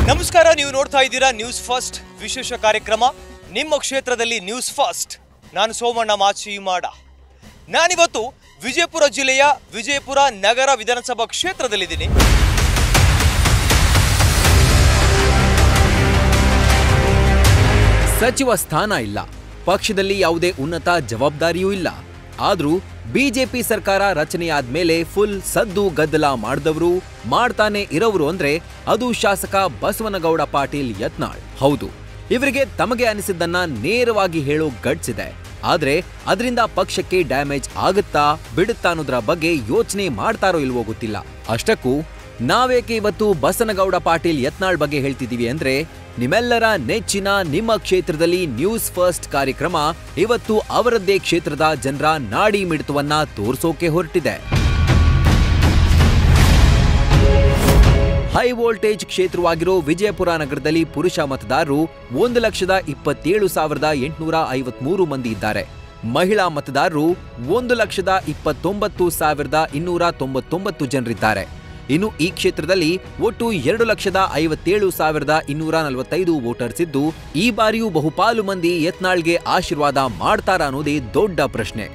ನಮಸ್ಕಾರ ನೀವು ನೋಡ್ತಾ ಇದ್ದೀರಾ ನ್ಯೂಸ್ ಫಸ್ಟ್ ವಿಶೇಷ ಕಾರ್ಯಕ್ರಮ ನಿಮ್ಮ ಕ್ಷೇತ್ರದಲ್ಲಿ ನ್ಯೂಸ್ ಫಸ್ಟ್ ನಾನು ಸೋಮಣ್ಣ ಮಾಚಿ ಮಾಡ ನಾನಿವತ್ತು ವಿಜಯಪುರ ಜಿಲ್ಲೆಯ ವಿಜಯಪುರ ನಗರ ವಿಧಾನಸಭಾ ಕ್ಷೇತ್ರದಲ್ಲಿದ್ದೀನಿ ಸಚಿವ ಸ್ಥಾನ ಇಲ್ಲ ಪಕ್ಷದಲ್ಲಿ ಯಾವುದೇ ಉನ್ನತ ಜವಾಬ್ದಾರಿಯೂ ಇಲ್ಲ ಆದ್ರೂ ಬಿಜೆಪಿ ಸರ್ಕಾರ ರಚನೆಯಾದ್ಮೇಲೆ ಫುಲ್ ಸದ್ದು ಗದ್ದಲ ಮಾಡಿದವರು ಮಾಡ್ತಾನೆ ಇರೋರು ಅಂದ್ರೆ ಅದು ಶಾಸಕ ಬಸವನಗೌಡ ಪಾಟೀಲ್ ಯತ್ನಾಳ್ ಹೌದು ಇವರಿಗೆ ತಮಗೆ ಅನಿಸಿದ್ದನ್ನ ನೇರವಾಗಿ ಹೇಳೋ ಗಟ್ಸ್ ಇದೆ ಆದ್ರೆ ಅದರಿಂದ ಪಕ್ಷಕ್ಕೆ ಡ್ಯಾಮೇಜ್ ಆಗುತ್ತಾ ಬಿಡುತ್ತಾ ಅನ್ನೋದ್ರ ಬಗ್ಗೆ ಯೋಚನೆ ಮಾಡ್ತಾರೋ ಇಲ್ವೋ ಗೊತ್ತಿಲ್ಲ ಅಷ್ಟಕ್ಕೂ ನಾವೇಕೆ ಇವತ್ತು ಬಸನಗೌಡ ಪಾಟೀಲ್ ಯತ್ನಾಳ್ ಬಗ್ಗೆ ಹೇಳ್ತಿದೀವಿ ಅಂದ್ರೆ ನಿಮ್ಮೆಲ್ಲರ ನೆಚ್ಚಿನ ನಿಮ್ಮ ಕ್ಷೇತ್ರದಲ್ಲಿ ನ್ಯೂಸ್ ಫಸ್ಟ್ ಕಾರ್ಯಕ್ರಮ ಇವತ್ತು ಅವರದ್ದೇ ಕ್ಷೇತ್ರದ ಜನರ ನಾಡಿ ಮಿಡಿತವನ್ನ ತೋರಿಸೋಕೆ ಹೊರಟಿದೆ ಹೈ ವೋಲ್ಟೇಜ್ ಕ್ಷೇತ್ರವಾಗಿರೋ ವಿಜಯಪುರ ನಗರದಲ್ಲಿ ಪುರುಷ ಮತದಾರರು ಒಂದು ಲಕ್ಷದ ಇಪ್ಪತ್ತೇಳು ಸಾವಿರದ ಎಂಟುನೂರ ಐವತ್ಮೂರು ಮಂದಿ ಇದ್ದಾರೆ ಮಹಿಳಾ ಮತದಾರರು ಒಂದು ಲಕ್ಷದ ಇಪ್ಪತ್ತೊಂಬತ್ತು ಸಾವಿರದ ಇನ್ನೂರ ತೊಂಬತ್ತೊಂಬತ್ತು ಜನರಿದ್ದಾರೆ ಇನ್ನು ಈ ಕ್ಷೇತ್ರದಲ್ಲಿ ಒಟ್ಟು ಎರಡು ಲಕ್ಷದ ಐವತ್ತೇಳು ಸಾವಿರದ ಇನ್ನೂರ ನಲವತ್ತೈದು ವೋಟರ್ಸ್ ಇದ್ದು ಈ ಬಾರಿಯೂ ಬಹುಪಾಲು ಮಂದಿ ಯತ್ನಾಳ್ಗೆ ಆಶೀರ್ವಾದ ಮಾಡ್ತಾರಾ ಅನ್ನೋದೇ ದೊಡ್ಡ ಪ್ರಶ್ನೆ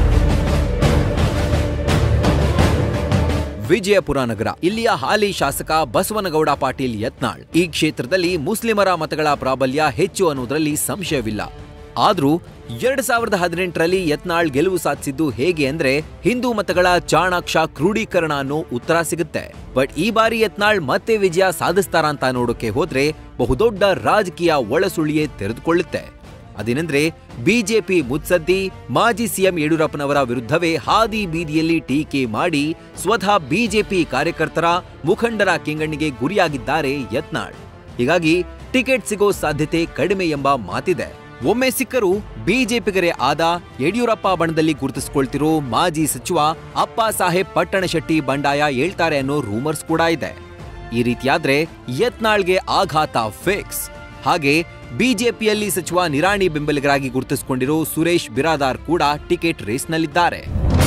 ವಿಜಯಪುರ ನಗರ ಇಲ್ಲಿಯ ಹಾಲಿ ಶಾಸಕ ಬಸವನಗೌಡ ಪಾಟೀಲ್ ಯತ್ನಾಳ್ ಈ ಕ್ಷೇತ್ರದಲ್ಲಿ ಮುಸ್ಲಿಮರ ಮತಗಳ ಪ್ರಾಬಲ್ಯ ಹೆಚ್ಚು ಅನ್ನೋದ್ರಲ್ಲಿ ಸಂಶಯವಿಲ್ಲ ಆದ್ರೂ ಎರಡ್ ಸಾವಿರದ ಹದಿನೆಂಟರಲ್ಲಿ ಯತ್ನಾಳ್ ಗೆಲುವು ಸಾಧಿಸಿದ್ದು ಹೇಗೆ ಅಂದ್ರೆ ಹಿಂದೂ ಮತಗಳ ಚಾಣಾಕ್ಷ ಕ್ರೋಢೀಕರಣ ಅನ್ನೋ ಉತ್ತರ ಸಿಗುತ್ತೆ ಬಟ್ ಈ ಬಾರಿ ಯತ್ನಾಳ್ ಮತ್ತೆ ವಿಜಯ ಸಾಧಿಸ್ತಾರ ಅಂತ ನೋಡೋಕೆ ಹೋದ್ರೆ ಬಹುದೊಡ್ಡ ರಾಜಕೀಯ ಒಳಸುಳಿಯೇ ತೆರೆದುಕೊಳ್ಳುತ್ತೆ ಅದೇನೆಂದ್ರೆ ಬಿಜೆಪಿ ಮುತ್ಸದ್ದಿ ಮಾಜಿ ಸಿಎಂ ಯಡಿಯೂರಪ್ಪನವರ ವಿರುದ್ಧವೇ ಹಾದಿ ಬೀದಿಯಲ್ಲಿ ಟೀಕೆ ಮಾಡಿ ಸ್ವತಃ ಬಿಜೆಪಿ ಕಾರ್ಯಕರ್ತರ ಮುಖಂಡರ ಕೆಂಗಣ್ಣಿಗೆ ಗುರಿಯಾಗಿದ್ದಾರೆ ಯತ್ನಾಳ್ ಹೀಗಾಗಿ ಟಿಕೆಟ್ ಸಿಗೋ ಸಾಧ್ಯತೆ ಕಡಿಮೆ ಎಂಬ ಮಾತಿದೆ ಒಮ್ಮೆ ಸಿಕ್ಕರೂ ಬಿಜೆಪಿಗರೇ ಆದ ಯಡಿಯೂರಪ್ಪ ಬಣದಲ್ಲಿ ಗುರುತಿಸಿಕೊಳ್ತಿರೋ ಮಾಜಿ ಸಚಿವ ಅಪ್ಪ ಸಾಹೇಬ್ ಪಟ್ಟಣಶೆಟ್ಟಿ ಬಂಡಾಯ ಹೇಳ್ತಾರೆ ಅನ್ನೋ ರೂಮರ್ಸ್ ಕೂಡ ಇದೆ ಈ ರೀತಿಯಾದ್ರೆ ಯತ್ನಾಳ್ಗೆ ಆಘಾತ ಫಿಕ್ಸ್ ಹಾಗೆ ಬಿಜೆಪಿಯಲ್ಲಿ ಸಚಿವ ನಿರಾಣಿ ಬೆಂಬಲಿಗರಾಗಿ ಗುರುತಿಸಿಕೊಂಡಿರೋ ಸುರೇಶ್ ಬಿರಾದಾರ್ ಕೂಡ ಟಿಕೆಟ್ ರೇಸ್ನಲ್ಲಿದ್ದಾರೆ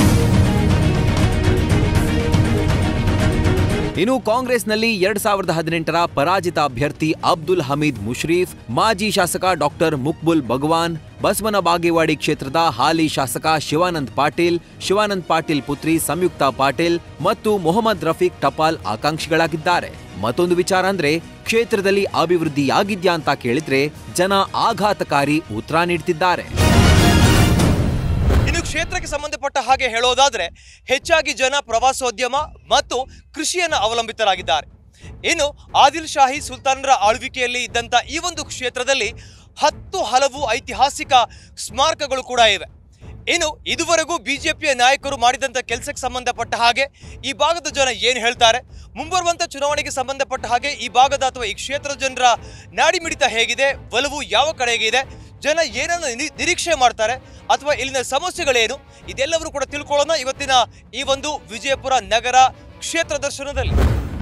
ಇನ್ನು ಕಾಂಗ್ರೆಸ್ನಲ್ಲಿ ಎರಡ್ ಸಾವಿರದ ಹದಿನೆಂಟರ ಪರಾಜಿತ ಅಭ್ಯರ್ಥಿ ಅಬ್ದುಲ್ ಹಮೀದ್ ಮುಷ್ರೀಫ್ ಮಾಜಿ ಶಾಸಕ ಡಾಕ್ಟರ್ ಮುಕ್ಬುಲ್ ಭಗವಾನ್ ಬಸವನ ಬಾಗೇವಾಡಿ ಕ್ಷೇತ್ರದ ಹಾಲಿ ಶಾಸಕ ಶಿವಾನಂದ್ ಪಾಟೀಲ್ ಶಿವಾನಂದ್ ಪಾಟೀಲ್ ಪುತ್ರಿ ಸಂಯುಕ್ತ ಪಾಟೀಲ್ ಮತ್ತು ಮೊಹಮ್ಮದ್ ರಫೀಕ್ ಟಪಾಲ್ ಆಕಾಂಕ್ಷಿಗಳಾಗಿದ್ದಾರೆ ಮತ್ತೊಂದು ವಿಚಾರ ಅಂದ್ರೆ ಕ್ಷೇತ್ರದಲ್ಲಿ ಅಭಿವೃದ್ಧಿಯಾಗಿದ್ಯಾ ಅಂತ ಕೇಳಿದ್ರೆ ಜನ ಆಘಾತಕಾರಿ ಉತ್ತರ ನೀಡ್ತಿದ್ದಾರೆ ಇನ್ನು ಕ್ಷೇತ್ರಕ್ಕೆ ಸಂಬಂಧಪಟ್ಟ ಹಾಗೆ ಹೇಳೋದಾದ್ರೆ ಹೆಚ್ಚಾಗಿ ಜನ ಪ್ರವಾಸೋದ್ಯಮ ಮತ್ತು ಕೃಷಿಯನ್ನು ಅವಲಂಬಿತರಾಗಿದ್ದಾರೆ ಇನ್ನು ಆದಿಲ್ ಶಾಹಿ ಸುಲ್ತಾನರ ಆಳ್ವಿಕೆಯಲ್ಲಿ ಇದ್ದಂಥ ಈ ಒಂದು ಕ್ಷೇತ್ರದಲ್ಲಿ ಹತ್ತು ಹಲವು ಐತಿಹಾಸಿಕ ಸ್ಮಾರಕಗಳು ಕೂಡ ಇವೆ ಇನ್ನು ಇದುವರೆಗೂ ಬಿಜೆಪಿಯ ನಾಯಕರು ಮಾಡಿದಂಥ ಕೆಲಸಕ್ಕೆ ಸಂಬಂಧಪಟ್ಟ ಹಾಗೆ ಈ ಭಾಗದ ಜನ ಏನು ಹೇಳ್ತಾರೆ ಮುಂಬರುವಂಥ ಚುನಾವಣೆಗೆ ಸಂಬಂಧಪಟ್ಟ ಹಾಗೆ ಈ ಭಾಗದ ಅಥವಾ ಈ ಕ್ಷೇತ್ರದ ಜನರ ನಾಡಿಮಿಡಿತ ಹೇಗಿದೆ ಒಲವು ಯಾವ ಕಡೆಗೆ ಇದೆ ಜನ ಏನನ್ನು ನಿರಿ- ನಿರೀಕ್ಷೆ ಮಾಡ್ತಾರೆ ಅಥವಾ ಇಲ್ಲಿನ ಸಮಸ್ಯೆಗಳೇನು ಇದೆಲ್ಲವರು ಕೂಡ ತಿಳ್ಕೊಳ್ಳೋಣ ಇವತ್ತಿನ ಈ ಒಂದು ವಿಜಯಪುರ ನಗರ ಕ್ಷೇತ್ರ ದರ್ಶನದಲ್ಲಿ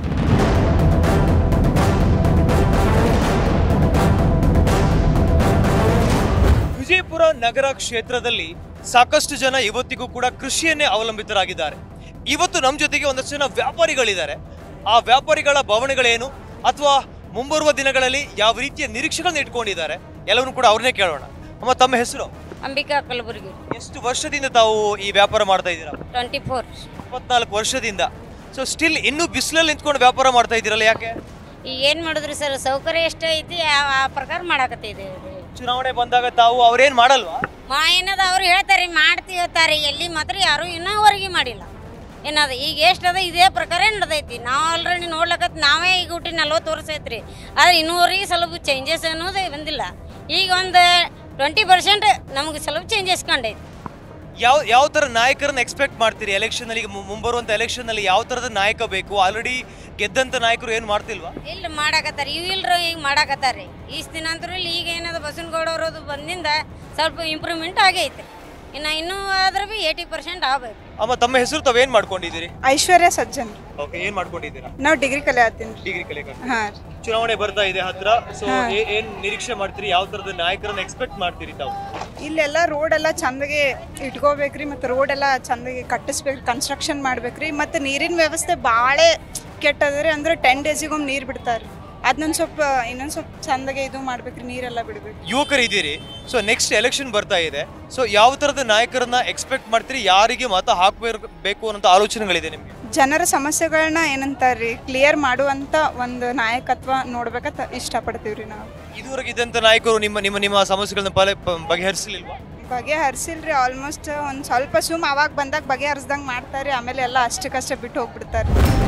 ವಿಜಯಪುರ ನಗರ ಕ್ಷೇತ್ರದಲ್ಲಿ ಸಾಕಷ್ಟು ಜನ ಇವತ್ತಿಗೂ ಕೂಡ ಕೃಷಿಯನ್ನೇ ಅವಲಂಬಿತರಾಗಿದ್ದಾರೆ ಇವತ್ತು ನಮ್ಮ ಜೊತೆಗೆ ಒಂದಷ್ಟು ಜನ ವ್ಯಾಪಾರಿಗಳಿದ್ದಾರೆ ಆ ವ್ಯಾಪಾರಿಗಳ ಭಾವನೆಗಳೇನು ಅಥವಾ ಮುಂಬರುವ ದಿನಗಳಲ್ಲಿ ಯಾವ ರೀತಿಯ ನಿರೀಕ್ಷೆಗಳನ್ನ ಇಟ್ಕೊಂಡಿದ್ದಾರೆ ಎಲ್ಲವನ್ನೂ ಕೂಡ ಅವ್ರನ್ನೇ ಕೇಳೋಣ ಅಮ್ಮ ತಮ್ಮ ಹೆಸರು ಅಂಬಿಕಾ ಕಲಬುರ್ಗಿ ಎಷ್ಟು ವರ್ಷದಿಂದ ತಾವು ಈ ವ್ಯಾಪಾರ ಮಾಡ್ತಾ ಇದ್ದೀರಾ ಟ್ವೆಂಟಿ ಫೋರ್ ಇಪ್ಪತ್ನಾಲ್ಕು ವರ್ಷದಿಂದ ಸೊ ಸ್ಟಿಲ್ ಇನ್ನೂ ಬಿಸಿಲಲ್ಲಿ ನಿಂತ್ಕೊಂಡು ವ್ಯಾಪಾರ ಮಾಡ್ತಾ ಇದ್ದೀರಲ್ಲ ಯಾಕೆ ಈಗ ಏನು ಮಾಡಿದ್ರಿ ಸರ್ ಸೌಕರ್ಯ ಎಷ್ಟು ಐತಿ ಆ ಆ ಪ್ರಕಾರ ಮಾಡಾಕತ್ತಿದ್ದೇವೆ ಚುನಾವಣೆ ಬಂದಾಗ ತಾವು ಅವ್ರೇನ್ ಮಾಡಲ್ವಾ ಮಾ ಏನದ ಅವ್ರು ಹೇಳ್ತಾರೆ ಮಾಡ್ತೀವಿ ಹೇಳ್ತಾರೆ ಎಲ್ಲಿ ಮಾತ್ರ ಯಾರು ಇನ್ನೂವರೆಗೆ ಮಾಡಿಲ್ಲ ಏನದ ಈಗ ಎಷ್ಟದ ಇದೇ ಪ್ರಕಾರ ನಡೆದೈತಿ ನಾವು ಆಲ್ರೆಡಿ ನೋಡ್ಲಕತ್ ನಾವೇ ಈಗ ಹುಟ್ಟಿ ನಲ್ವತ್ತು ವರ್ಷ ಐತ್ರಿ ಆದ್ರೆ ಇನ್ನೂವರೆಗೆ ಸ್ವಲ್ಪ ಚೇಂಜಸ್ ಅನ್ನೋದು ಬಂದಿಲ್ಲ ಈಗ ಒಂದು ಟ್ವೆಂಟಿ ಪರ್ಸೆಂಟ್ ನಮ್ಗೆ ಸ್ವಲ್ಪ ಚೇಂಜಸ್ ಕಂಡೈತಿ ಯಾವ ಯಾವ ತರ ನಾಯಕರನ್ನ ಎಕ್ಸ್ಪೆಕ್ಟ್ ಮಾಡ್ತೀರಿ ಎಲೆಕ್ಷನ್ ಅಲ್ಲಿ ಈಗ ಮು- ಮುಂಬರುವಂತ ಎಲೆಕ್ಷನ್ ಅಲ್ಲಿ ಯಾವ ತರದ ನಾಯಕ ಬೇಕು ಆಲ್ರೆಡಿ ಗೆದ್ದಂತ ನಾಯಕರು ಏನ್ ಮಾಡ್ತಿಲ್ವಾ ಇಲ್ಲ ಮಾಡಾಕತ್ತಾರ ಇವು ಇಲ್ರ ಈಗ ಮಾಡಾಕತ್ತಾರ್ರಿ ಈಸ್ ದಿನ ಅಂತೂ ಇಲ್ಲಿ ಈಗ ಏನದ ಬಸವನಗೌಡ ಅವರದು ಬಂದಿಂದ ಸ್ವಲ್ಪ ಇಂಪ್ರೂವ್ಮೆಂಟ್ ಆಗೈತೆ ಇನ್ನು ಇನ್ನೂ ಆದ್ರೆ ಭೀ ಏಯ್ಟಿ ಪರ್ಸೆಂಟ್ ಆಗ್ಬೇಕು ಅಮ್ಮ ತಮ್ಮ ಹೆಸರು ತಾವೇನ್ ಮಾಡ್ಕೊಂಡಿದ್ದೀರಿ ಐಶ್ವರ್ಯ ಸಜ್ಜನ್ ಓಕೆ ಏನ್ ಮಾಡ್ಕೊಂಡಿದ್ದೀರಾ ನಾವು ಡಿಗ್ರಿ ಕಲಿಯತ್ತೀನಿ ಡಿಗ್ರಿ ಕಲಿಕ ಹಾ ಚುನಾವಣೆ ಬರ್ತಾ ಇದೆ ಹತ್ರ ಸೊ ಏನ್ ನಿರೀಕ್ಷೆ ಮಾಡ್ತೀರಿ ಯಾವ ತರದ ನಾಯಕರನ್ನ ಎಕ್ಸ್ಪೆಕ್ಟ್ ಮಾಡ್ತೀರಿ ತಾವು ಇಲ್ಲೆಲ್ಲ ರೋಡ್ ಎಲ್ಲ ಚಂದಗೆ ಇಟ್ಕೋಬೇಕ್ರಿ ಮತ್ತು ರೋಡ್ ಎಲ್ಲ ಚಂದಗೆ ಕಟ್ಟಿಸ್ಬೇಕು ಕನ್ಸ್ಟ್ರಕ್ಷನ್ ಮಾಡ್ಬೇಕ್ರಿ ಮತ್ತು ನೀರಿನ ವ್ಯವಸ್ಥೆ ಭಾಳ ಕೆಟ್ಟದ್ರಿ ಅಂದ್ರೆ ಟೆನ್ ಡೇಸಿಗೊಮ್ಮೆ ನೀರು ಬಿಡ್ತಾರೆ ಅದನ್ನೊಂದು ಸ್ವಲ್ಪ ಇನ್ನೊಂದು ಸ್ವಲ್ಪ ಚಂದಾಗೆ ಇದು ಮಾಡ್ಬೇಕ್ರಿ ನೀರೆಲ್ಲ ಬಿಡ್ಬೇಕು ಯುವಕರು ಇದ್ದೀರಿ ಸೊ ನೆಕ್ಸ್ಟ್ ಎಲೆಕ್ಷನ್ ಬರ್ತಾ ಇದೆ ಸೊ ಯಾವ ಥರದ ನಾಯಕರನ್ನ ಎಕ್ಸ್ಪೆಕ್ಟ್ ಮಾಡ್ತೀರಿ ಯಾರಿಗೆ ಮತ ಹಾಕಬೇಕು ಅನ್ನೋ ಆಲೋಚನೆಗಳಿದೆ ನಿಮಗೆ ಜನರ ಸಮಸ್ಯೆಗಳನ್ನ ಏನಂತಾರ್ರಿ ಕ್ಲಿಯರ್ ಮಾಡುವಂಥ ಒಂದು ನಾಯಕತ್ವ ನೋಡ್ಬೇಕಂತ ಇಷ್ಟಪಡ್ತೀವಿ ರೀ ನಾವು ಇದುವರೆಗೆ ಇದ್ದಂಥ ನಾಯಕರು ನಿಮ್ಮ ನಿಮ್ಮ ನಿಮ್ಮ ಸಮಸ್ಯೆಗಳನ್ನ ಪಲೆ ಪ- ಬಗೆಹರಿಸಲಿಲ್ವಾ ಬಗೆಹರಿಸಿಲ್ರಿ ಆಲ್ಮೋಸ್ಟ್ ಒಂದು ಸ್ವಲ್ಪ ಸುಮ್ ಅವಾಗ ಬಂದಾಗ ಬಗೆಹರಿಸ್ದಂಗೆ ಮಾಡ್ತಾರೆ ಆಮೇಲೆ ಎಲ್ಲ ಅಷ್ಟಕ್ಕಷ್ಟೇ ಬಿಟ್ಟು ಹೋಗ್ಬಿಡ್ತಾರೆ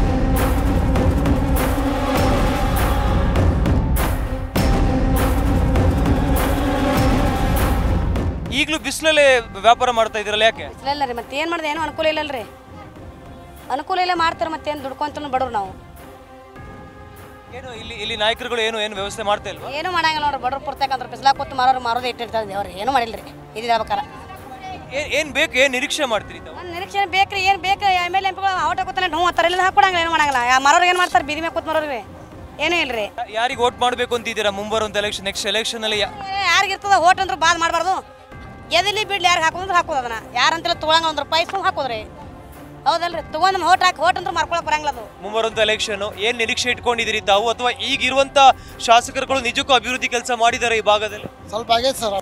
ಈಗಲೂ ಬಿಸಿಲಲ್ಲೇ ವ್ಯಾಪಾರ ಮಾಡ್ತಾ ಇದ್ದೀರಲ್ಲ ಯಾಕೆ ಇಲ್ಲ ರೀ ಮತ್ತೆ ಏನು ಮಾಡಿದೆ ಏನು ಅನುಕೂಲ ಇಲ್ಲಲ್ರಿ ಅನುಕೂಲ ಇಲ್ಲ ಮಾಡ್ತಾರೆ ಮತ್ತೆ ಏನು ದುಡ್ಕೊಂತ ಬಡವ್ರು ನಾವು ಏನು ಇಲ್ಲಿ ಇಲ್ಲಿ ನಾಯಕರುಗಳು ಏನು ಏನು ವ್ಯವಸ್ಥೆ ಮಾಡ್ತಾ ಇಲ್ವಾ ಏನು ಮಾಡಂಗಿಲ್ಲ ನೋಡ್ರಿ ಬಡವ್ರು ಪುರ್ತಕಂದ್ರೆ ಬಿಸಿಲಾಗ ಕೂತು ಮಾರೋರು ಮಾರೋದು ಇಟ್ಟಿರ್ತಾರೆ ದೇವ್ರಿ ಏನು ಮಾಡಿಲ್ಲ ರೀ ಇದು ಹೇಳ್ಬೇಕಾರ ಏನ್ ಏನ್ ಬೇಕು ಏನ್ ನಿರೀಕ್ಷೆ ಮಾಡ್ತೀರಿ ತಾವು ಒಂದು ನಿರೀಕ್ಷೆ ಬೇಕ್ರಿ ಏನು ಬೇಕು ಎಮ್ ಎಲ್ ಎಂಪಿಗಳು ಔಟ ಕೂತಾನೆ ಹ್ಞೂ ಅಂತಾರೆ ಇಲ್ಲ ಹಾಕೊಡಂಗಿಲ್ಲ ಏನು ಮಾಡಂಗಿಲ್ಲ ಯಾ ಮಾರೋರು ಏನು ಮಾಡ್ತಾರೆ ಬೀದಿ ಮೇಲೆ ಕೂತ್ ಮಾರೋರು ಏನೂ ಇಲ್ಲ ರೀ ಯಾರಿಗೆ ವೋಟ್ ಮಾಡಬೇಕು ಅಂತಿದ್ದೀರಾ ಮುಂಬರುವಂತ ಎಲೆಕ್ಷನ್ ನೆಕ್ಸ್ಟ್ ಎಲೆಕ್ಷನ್ ಅಲ್ಲಿ ಯಾ- ಯಾರಿಗಿರ್ತದ ಓಟ್ ಅಂದ್ರೆ ಬಾದ್ ಮಾಡಬಾರ್ದು ಎದಲಿ ಬಿಡ್ಲಿ ಯಾರು ಹಾಕೋದ್ರೆ ಹಾಕೋದು ಅದನ್ನ ಯಾರಂತಿಲ್ಲ ತೊಗೊಳಂಗ ಒಂದು ರೂಪಾಯಿ ಸುಮ್ ಹಾಕೋದ್ರಿ ಹೌದಲ್ರಿ ತೊಗೊಂಡ್ ನಮ್ಮ ಓಟ್ ಹಾಕಿ ಓಟ್ ಅಂದ್ರೆ ಮಾರ್ಕೊಳಕ್ ಬರಂಗಿಲ್ಲ ಅದು ಮುಂಬರುವಂತ ಎಲೆಕ್ಷನ್ ಏನ್ ನಿರೀಕ್ಷೆ ಇಟ್ಕೊಂಡಿದ್ದೀರಿ ತಾವು ಅಥವಾ ಈಗಿರುವಂತ ಶಾಸಕರುಗಳು ನಿಜಕ್ಕೂ ಅಭಿವೃದ್ಧಿ ಕೆಲಸ ಮಾಡಿದ್ದಾರೆ ಈ ಭಾಗದಲ್ಲಿ ಸ್ವಲ್ಪ ಆಗೈತೆ ಸರ್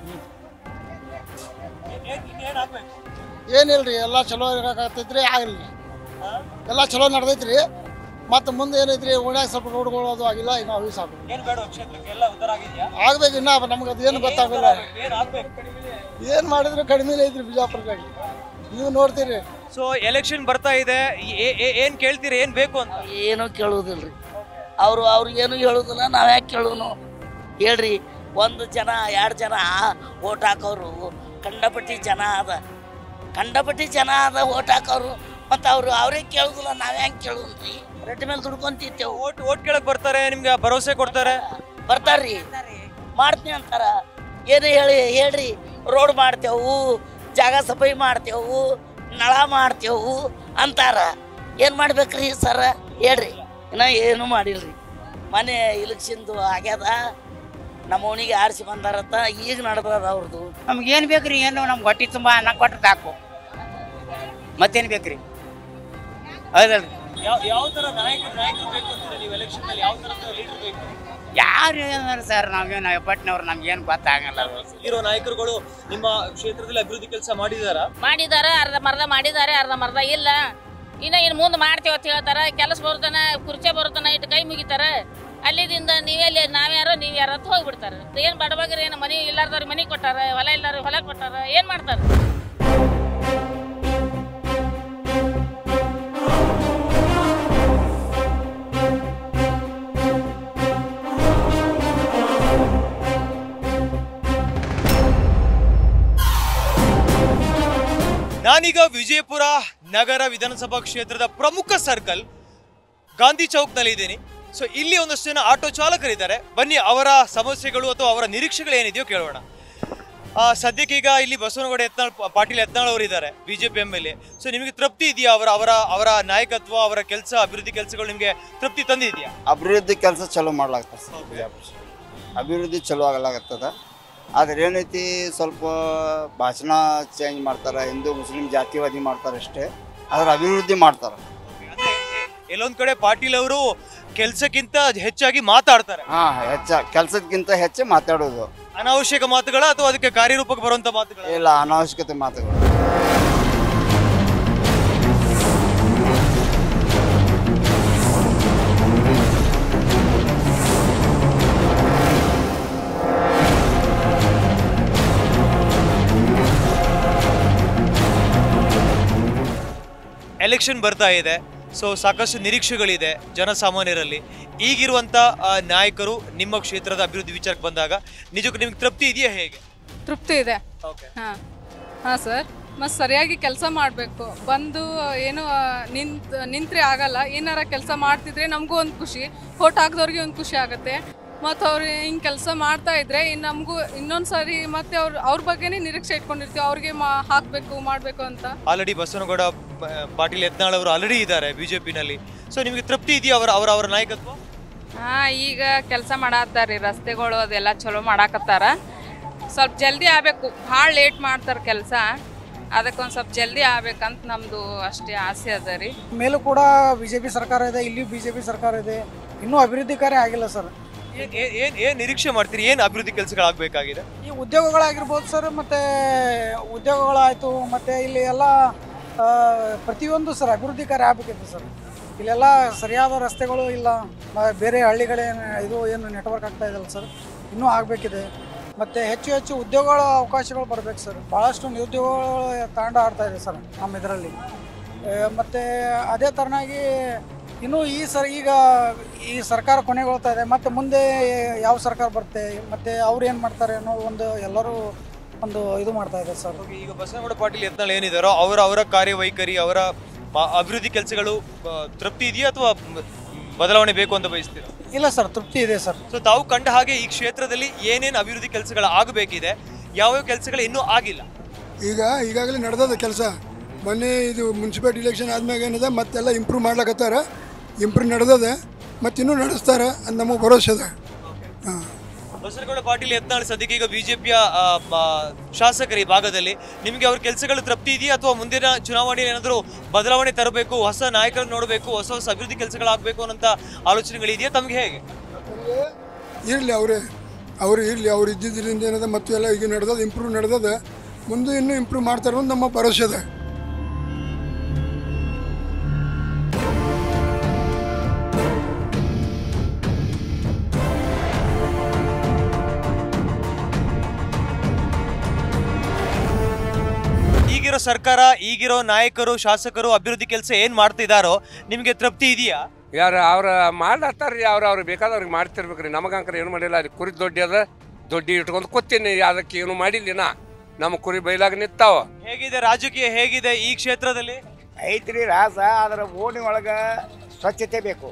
ಏನಿಲ್ರಿ ಎಲ್ಲ ಚಲೋ ಇರಕತ್ತೈತ್ರಿ ಆಗಿಲ್ರಿ ಎಲ್ಲ ಚಲೋ ನಡ್ದೈತ್ರಿ ಮತ್ತು ಮುಂದೆ ಏನೈತ್ರಿ ಓಣ್ಯಾಗ ಸ್ವಲ್ಪ ರೋಡ್ಗಳು ಅದು ಆಗಿಲ್ಲ ಇನ್ನು ಅವು ಸಾಕು ಏನ್ ಬೇಡ ಕ್ಷೇತ್ರಕ್ಕೆ ಎಲ್ಲ ಉದ್ದಾರ ಆಗಿದ್ಯಾ ಆಗ್ಬೇಕು ಇನ್ನ ನಮ್ಗೆ ಅದು ಏನು ಗೊತ್ತಾಗಲ್ಲ ಏನ್ ಆಗ್ಬೇಕು ಏನು ಮಾಡಿದ್ರು ಕಡಿಮೆ ಐತ್ರಿ ಬಿಜಾಪುರದಾಗ ನೀವು ನೋಡ್ತೀರಿ ಸೊ ಎಲೆಕ್ಷನ್ ಬರ್ತಾ ಇದೆ ಏ- ಏ- ಏನ್ ಕೇಳ್ತೀರಿ ಏನ್ ಬೇಕು ಅಂತ ಏನೂ ಕೇಳುವುದಿಲ್ರಿ ಅವರು ಅವ್ರಿಗೇನು ಹೇಳುದಿಲ್ಲ ನಾವು ಯಾಕೆ ಕೇಳೋನು ಹೇಳ್ರಿ ಒಂದು ಜನ ಎರಡು ಜನ ಓಟ್ ಹಾಕೋರು ಕಂಡಪಟ್ಟಿ ಜನ ಅದ ಕಂಡಪಟ್ಟಿ ಜನ ಅದ ಓಟ್ ಹಾಕೋರು ಮತ್ತು ಅವರು ಅವರೇ ಕೇಳುದಿಲ್ಲ ನಾವು ಹೆಂಗೆ ಕೇಳೋನ್ರಿ ರೆಡ್ ಮೇಲೆ ದುಡ್ಕೊಂತಿತ್ತೇವು ಓಟ್ ಓಟ್ ಕೇಳಕ್ ಬರ್ತಾರೆ ನಿಮ್ಗೆ ಭರವಸೆ ಕೊಡ್ತಾರೆ ಬರ್ತಾರ್ರಿ ಮಾಡ್ತೀನಿ ಅಂತಾರ ಏನು ಹೇಳಿ ಹೇಳ್ರಿ ರೋಡ್ ಮಾಡ್ತೇವು ಜಾಗ ಸಫಾಯಿ ಮಾಡ್ತೇವು ನಳ ಮಾಡ್ತೇವು ಅಂತಾರ ಏನು ಮಾಡ್ಬೇಕ್ರಿ ಸರ ಹೇಳ್ರಿ ಇನ್ನ ಏನು ಮಾಡಿಲ್ರಿ ಮನೆ ಇಲೆಕ್ಷನ್ದು ಆಗ್ಯದ ನಮ್ಮ ಓಣಿಗೆ ಆರಿಸಿ ಬಂದಾರತ್ತ ಈಗ ನಡೆದದ ಅವ್ರದ್ದು ನಮ್ಗೇನು ಬೇಕ್ರಿ ಏನು ನಮ್ಗೆ ಹೊಟ್ಟಿ ತುಂಬ ಅನ್ನ ಕೊಟ್ರೆ ಸಾಕು ಮತ್ತೇನು ಬೇಕ್ರಿ ಹೌದಲ್ರಿ ಯಾವ ಯಾವ ತರ ನಾಯಕರು ನಾಯಕರು ಬೇಕು ಅಂತೀರಾ ನೀವು ಎಲೆಕ್ಷನ್ ಅಲ್ಲಿ ಯಾವ ತರ ಲೀಡರ್ ಬೇಕು ಯಾರು ಏನಾರ ಸರ್ ನಾವೇನು ಹೆಬ್ಬಟ್ಟಿನವ್ರು ನಮ್ಗೇನು ಗೊತ್ತಾಗಲ್ಲ ಅದು. ಇರೋ ನಾಯಕರುಗಳು ನಿಮ್ಮ ಕ್ಷೇತ್ರದಲ್ಲಿ ಅಭಿವೃದ್ಧಿ ಕೆಲಸ ಮಾಡಿದಾರಾ ಮಾಡಿದ್ದಾರೆ ಅರ್ಧ ಮರ್ಧ ಮಾಡಿದ್ದಾರೆ ಅರ್ಧ ಮರ್ಧ ಇಲ್ಲ ಇನ್ನ ಇನ್ನು ಮುಂದೆ ಮಾಡ್ತೇವೆ ಅಂತ ಹೇಳ್ತಾರೆ ಕೆಲಸ ಬರುತ್ತಾನ ಕುರ್ಚೆ ಬರುತ್ತಾನ ಇಟ್ಟು ಕೈ ಮುಗಿತಾರೆ ಅಲ್ಲಿದಿಂದ ನೀವೆಲ್ಲಿ ನಾವ್ಯಾರೋ ನೀವು ಯಾರೋ ಅಂತ ಹೋಗ್ಬಿಡ್ತಾರೆ ಏನು ಬಡಬಗ್ರಿ ಏನು ಮನೆ ಇಲ್ಲಾರ್ದವ್ರಿಗೆ ಮನೆ ಕೊಟ್ಟಾರ ಹೊಲ ಇಲ್ಲಾರ ಹೊಲ ಕೊಟ್ಟಾರ ಏನು ಮಾಡ್ತಾರೆ ನಾನೀಗ ವಿಜಯಪುರ ನಗರ ವಿಧಾನಸಭಾ ಕ್ಷೇತ್ರದ ಪ್ರಮುಖ ಸರ್ಕಲ್ ಗಾಂಧಿ ಚೌಕ್ನಲ್ಲಿ ಇದ್ದೀನಿ ಸೊ ಇಲ್ಲಿ ಒಂದಷ್ಟು ಜನ ಆಟೋ ಚಾಲಕರಿದ್ದಾರೆ ಬನ್ನಿ ಅವರ ಸಮಸ್ಯೆಗಳು ಅಥವಾ ಅವರ ನಿರೀಕ್ಷೆಗಳು ಏನಿದೆಯೋ ಕೇಳೋಣ ಆ, ಸದ್ಯಕ್ಕೆ ಈಗ ಇಲ್ಲಿ ಬಸವನಗೌಡ ಯತ್ನಾಳ್ ಪ- ಪಾಟೀಲ್ ಯತ್ನಾಳ್ ಅವರು ಇದ್ದಾರೆ BJP M L A so ನಿಮಗೆ ತೃಪ್ತಿ ಇದೆಯಾ ಅವರ ಅವರ ಅವರ ನಾಯಕತ್ವ ಅವರ ಕೆಲಸ ಅಭಿವೃದ್ಧಿ ಕೆಲಸಗಳು ನಿಮಗೆ ತೃಪ್ತಿ ತಂದಿದೆಯಾ ಅಭಿವೃದ್ಧಿ ಕೆಲಸ ಚಲೋ ಮಾಡ್ಲಾಗ್ತದೆ ಸರ್ ಬಿಜಾಪುರ ಅಭಿವೃದ್ಧಿ ಚಲೋ ಆಗಲಾಗತ್ತದ ಆದ್ರೆ ಏನೈತಿ ಸ್ವಲ್ಪ ಭಾಷಣ ಚೇಂಜ್ ಮಾಡ್ತಾರೆ ಹಿಂದೂ ಮುಸ್ಲಿಂ ಜಾತಿವಾದಿ ಮಾಡ್ತಾರೆ ಅಷ್ಟೇ ಆದ್ರೆ ಅಭಿವೃದ್ಧಿ ಮಾಡ್ತಾರೆ ಅಂದ್ರೆ ಎ- ಎಲ್ಲೊಂದ್ ಕಡೆ ಪಾಟೀಲ್ ಅವರು ಕೆಲಸಕ್ಕಿಂತ ಹೆಚ್ಚಾಗಿ ಮಾತಾಡ್ತಾರೆ ಹಾ ಹೆಚ್ಚ ಕೆಲಸಕ್ಕಿಂತ ಹೆಚ್ಚು ಮಾತಾಡೋದು ಅನಾವಶ್ಯಕ ಮಾತುಗಳ ಅಥವಾ ಅದಕ್ಕೆ ಕಾರ್ಯರೂಪಕ್ಕೆ ಬರುವಂತ ಮಾತುಗಳ ಇಲ್ಲ ಅನಾವಶ್ಯಕತೆ ಮಾತುಗಳು ಎಲೆಕ್ಷನ್ ಬರ್ತಾ ಇದೆ ಸೊ ಸಾಕಷ್ಟು ನಿರೀಕ್ಷೆಗಳಿದೆ ಜನಸಾಮಾನ್ಯರಲ್ಲಿ ಈಗಿರುವಂತ ಆ, ನಾಯಕರು ನಿಮ್ಮ ಕ್ಷೇತ್ರದ ಅಭಿವೃದ್ಧಿ ವಿಚಾರಕ್ಕೆ ಬಂದಾಗ ನಿಜಕ್ಕೂ ನಿಮ್ಗೆ ತೃಪ್ತಿ ಇದೆಯಾ ಹೇಗೆ ತೃಪ್ತಿ ಇದೆ ಹಾಂ ಹಾಂ ಸರ್ ಮತ್ತು ಸರಿಯಾಗಿ ಕೆಲಸ ಮಾಡಬೇಕು ಬಂದು ಏನು ಆ, ನಿಂತ್ ನಿಂತ್ರೆ ಆಗಲ್ಲ ಏನಾರ ಕೆಲಸ ಮಾಡ್ತಿದ್ರೆ ನಮಗೂ ಒಂದು ಖುಷಿ ಓಟ್ ಹಾಕಿದವ್ರಿಗೆ ಒಂದು ಖುಷಿ ಆಗುತ್ತೆ ಮತ್ತು ಅವ್ರು ಹಿಂಗೆ ಕೆಲಸ ಮಾಡ್ತಾ ಇದ್ರೆ ಇನ್ನು ನಮಗೂ ಇನ್ನೊಂದು ಸಾರಿ ಮತ್ತೆ ಅವ್ರ ಅವ್ರ ಬಗ್ಗೆನೇ ನಿರೀಕ್ಷೆ ಇಟ್ಕೊಂಡಿರ್ತೀವಿ ಅವ್ರಿಗೆ ಮಾ ಹಾಕಬೇಕು ಮಾಡಬೇಕು ಅಂತ ಆಲ್ರೆಡಿ ಬಸವನಗೌಡ ಪ- ಪಾಟೀಲ್ ಯತ್ನಾಳ್ ಅವರು ಆಲ್ರೆಡಿ ಇದ್ದಾರೆ ಬಿಜೆಪಿನಲ್ಲಿ ಸೊ ನಿಮಗೆ ತೃಪ್ತಿ ಇದೆಯಾ ಅವರ ಅವರ ಅವರ ನಾಯಕತ್ವ ಹಾಂ ಈಗ ಕೆಲಸ ಮಾಡತ್ತಾರ ರಸ್ತೆಗಳು ಅದೆಲ್ಲ ಚಲೋ ಮಾಡಾಕತ್ತಾರ ಸ್ವಲ್ಪ ಜಲ್ದಿ ಆಗಬೇಕು ಭಾಳ ಲೇಟ್ ಮಾಡ್ತಾರೆ ಕೆಲಸ ಅದಕ್ಕೊಂದು ಸ್ವಲ್ಪ ಜಲ್ದಿ ಆಗ್ಬೇಕಂತ ನಮ್ಮದು ಅಷ್ಟೇ ಆಸೆ ಅದ ರೀ ಮೇಲೂ ಕೂಡ ಬಿ ಜೆ ಪಿ ಸರ್ಕಾರ ಇದೆ ಇಲ್ಲಿ ಬಿ ಜೆ ಪಿ ಸರ್ಕಾರ ಇದೆ ಇನ್ನೂ ಅಭಿವೃದ್ಧಿ ಕಾರ್ಯ ಆಗಿಲ್ಲ ಸರ್ ಏನ್- ಏನ್- ಏನ್ ಏನ್ ನಿರೀಕ್ಷೆ ಮಾಡ್ತೀರಿ ಏನ್ ಅಭಿವೃದ್ಧಿ ಕೆಲಸಗಳಾಗಬೇಕಾಗಿದೆ ಈ ಉದ್ಯೋಗಗಳಾಗಿರ್ಬೋದು ಸರ್ ಮತ್ತು ಉದ್ಯೋಗಗಳಾಯಿತು ಮತ್ತು ಇಲ್ಲಿ ಎಲ್ಲ ಆ, ಪ್ರತಿಯೊಂದು ಸರ್ ಅಭಿವೃದ್ಧಿ ಕಾರ್ಯ ಆಗಬೇಕಿತ್ತು ಸರ್ ಇಲ್ಲೆಲ್ಲ ಸರಿಯಾದ ರಸ್ತೆಗಳು ಇಲ್ಲ ಮ- ಬೇರೆ ಹಳ್ಳಿಗಳೇನು ಇದು ಏನು ನೆಟ್ವರ್ಕ್ ಆಗ್ತಾ ಇದೆಯಲ್ಲ ಸರ್ ಇನ್ನೂ ಆಗಬೇಕಿದೆ ಮತ್ತು ಹೆಚ್ಚು ಹೆಚ್ಚು ಉದ್ಯೋಗಗಳ ಅವಕಾಶಗಳು ಬರಬೇಕು ಸರ್ ಭಾಳಷ್ಟು ನಿರುದ್ಯೋಗಗಳು ತಾಂಡ ಆಡ್ತಾ ಇದೆ ಸರ್ ನಮ್ಮ ಇದರಲ್ಲಿ ಮತ್ತು ಅದೇ ಥರನಾಗಿ ಇನ್ನು ಈ ಸರ್ ಈಗ ಈ ಸರ್ಕಾರ ಕೊನೆಗೊಳ್ತಾ ಇದೆ ಮತ್ತು ಮುಂದೆ ಯಾವ ಸರ್ಕಾರ ಬರುತ್ತೆ ಮತ್ತು ಅವ್ರು ಏನು ಮಾಡ್ತಾರೆ ಅನ್ನೋ ಒಂದು ಎಲ್ಲರೂ ಒಂದು ಇದು ಮಾಡ್ತಾ ಇದೆ ಸರ್ ಈಗ ಬಸವನಗೌಡ ಪಾಟೀಲ್ ಯತ್ನಾಳ್ ಏನಿದಾರೋ ಅವರ ಅವರ ಕಾರ್ಯವೈಖರಿ ಅವರ ಮ- ಅಭಿವೃದ್ಧಿ ಕೆಲಸಗಳು ತೃಪ್ತಿ ಇದೆಯಾ ಅಥವಾ ಮ್- ಬದಲಾವಣೆ ಬೇಕು ಅಂತ ಬಯಸ್ತೀರಾ ಇಲ್ಲ ಸರ್ ತೃಪ್ತಿ ಇದೆ ಸರ್ ಸೊ ತಾವು ಕಂಡ ಹಾಗೆ ಈ ಕ್ಷೇತ್ರದಲ್ಲಿ ಏನೇನು ಅಭಿವೃದ್ಧಿ ಕೆಲಸಗಳು ಆಗಬೇಕಿದೆ ಯಾವ್ಯಾವ ಕೆಲಸಗಳು ಇನ್ನೂ ಆಗಿಲ್ಲ ಈಗ ಈಗಾಗಲೇ ನಡೆದದ ಕೆಲಸ ಮೊನ್ನೆ ಇದು ಮುನ್ಸಿಪಾಲಿಟಿ ಇಲೆಕ್ಷನ್ ಆದ್ಮ್ಯಾಗ ಏನಿದೆ ಮತ್ತೆಲ್ಲ ಇಂಪ್ರೂವ್ ಮಾಡ್ಲಕತ್ತಾರ ಇಂಪ್ರೂವ್ ನಡೆದದ ಮತ್ತು ಇನ್ನೂ ನಡೆಸ್ತಾರ ಅಂತ ನಮಗೆ ಭರೋಸೆ ಅದ ಹಾಂ ಬಸವನಗೌಡ ಪಾಟೀಲ್ ಯತ್ನಾಳ್ ಸದ್ಯಕ್ಕೆ ಈಗ ಬಿಜೆಪಿಯ ಶಾಸಕರು ಈ ಭಾಗದಲ್ಲಿ ನಿಮಗೆ ಅವ್ರ ಕೆಲಸಗಳು ತೃಪ್ತಿ ಇದೆಯಾ ಅಥವಾ ಮುಂದಿನ ಚುನಾವಣೆಯಲ್ಲಿ ಏನಾದರೂ ಬದಲಾವಣೆ ತರಬೇಕು ಹೊಸ ನಾಯಕರನ್ನು ನೋಡಬೇಕು ಹೊಸ ಹೊಸ ಅಭಿವೃದ್ಧಿ ಕೆಲಸಗಳಾಗಬೇಕು ಅನ್ನೋಂಥ ಆಲೋಚನೆಗಳಿದೆಯಾ ತಮಗೆ ಹೇಗೆ ಇರಲಿ ಅವರೇ ಅವರು ಇರಲಿ ಅವ್ರು ಇದ್ದಿದ್ದರಿಂದ ಏನದ ಮತ್ತು ಎಲ್ಲ ಈಗ ನಡೆದದ ಇಂಪ್ರೂವ್ ನಡೆದದ ಮುಂದೆ ಇನ್ನೂ ಇಂಪ್ರೂವ್ ಮಾಡ್ತಾರೆ ಅಂತ ನಮ್ಮ ಭರೋಸೆ ಅದ ಈಗಿರೋ ಸರ್ಕಾರ ಈಗಿರೋ ನಾಯಕರು ಶಾಸಕರು ಅಭಿವೃದ್ಧಿ ಕೆಲಸ ಏನ್ ಮಾಡ್ತಿದಾರೋ ನಿಮಗೆ ತೃಪ್ತಿ ಇದೆಯಾ ಯಾರು ಅವ್ರ ಮಾಡ್ಲತ್ತಾರ ರೀ ಅವ್ರು ಅವ್ರಿಗೆ ಬೇಕಾದವ್ರಿಗೆ ಮಾಡ್ತಿರ್ಬೇಕು ರೀ ನಮಗಂಕರ ಏನು ಮಾಡಿಲ್ಲ ಅದು ಕುರಿ ದೊಡ್ಡಿ ಅದ ದೊಡ್ಡಿ ಇಟ್ಕೊಂಡು ಕೂತೀನಿ ಅದಕ್ಕೆ ಏನು ಮಾಡಿಲ್ಲ ನಮ್ಮ ಕುರಿ ಬೈಲಾಗ ನಿಂತಾವ ಹೇಗಿದೆ ರಾಜಕೀಯ ಹೇಗಿದೆ ಈ ಕ್ಷೇತ್ರದಲ್ಲಿ ಐತ್ರಿ ರಾಸ ಅದರ ಓಣಿ ಒಳಗೆ ಸ್ವಚ್ಛತೆ ಬೇಕು